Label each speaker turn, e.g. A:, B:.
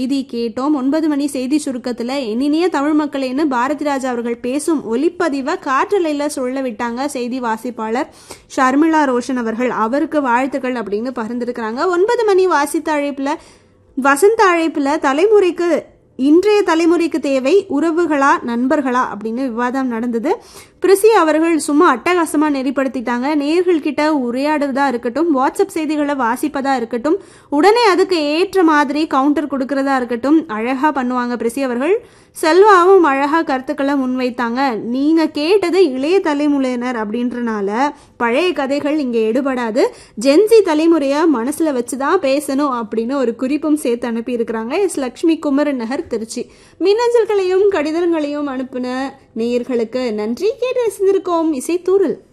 A: செய்தி கேட்டோம் ஒன்பது மணி செய்தி சுருக்கத்துல எண்ணினிய தமிழ் மக்களேன்னு பாரதி ராஜா அவர்கள் பேசும் ஒலிப்பதிவை காற்றலையில சொல்ல விட்டாங்க செய்தி வாசிப்பாளர் ஷர்மிளா ரோஷன் அவர்கள் அவருக்கு வாழ்த்துக்கள் அப்படின்னு பகிர்ந்திருக்கிறாங்க ஒன்பது மணி வாசித்த அழைப்புல வசந்த அழைப்புல தலைமுறைக்கு இன்றைய தலைமுறைக்கு தேவை உறவுகளா நண்பர்களா அப்படின்னு விவாதம் நடந்தது பிரிசி அவர்கள் சும்மா அட்டகாசமா நெறிப்படுத்திட்டாங்க நேர்கள் கிட்ட உரையாடுறதா இருக்கட்டும் வாட்ஸ்அப் செய்திகளை வாசிப்பதா இருக்கட்டும் உடனே அதுக்கு ஏற்ற மாதிரி கவுண்டர் கொடுக்கறதா இருக்கட்டும் அழகா பண்ணுவாங்க பிரிசி அவர்கள் செல்வாவும் அழகா கருத்துக்களை முன்வைத்தாங்க நீங்க கேட்டது இளைய தலைமுறையினர் அப்படின்றனால பழைய கதைகள் இங்க எடுபடாது ஜென்சி தலைமுறைய மனசுல வச்சுதான் பேசணும் அப்படின்னு ஒரு குறிப்பும் சேர்த்து அனுப்பி இருக்கிறாங்க எஸ் லக்ஷ்மி குமரன் நகர் திருச்சி மின்னஞ்சல்களையும் கடிதங்களையும் அனுப்பின நேயர்களுக்கு நன்றி கேட்டு ரசிந்திருக்கோம் இசை தூரல்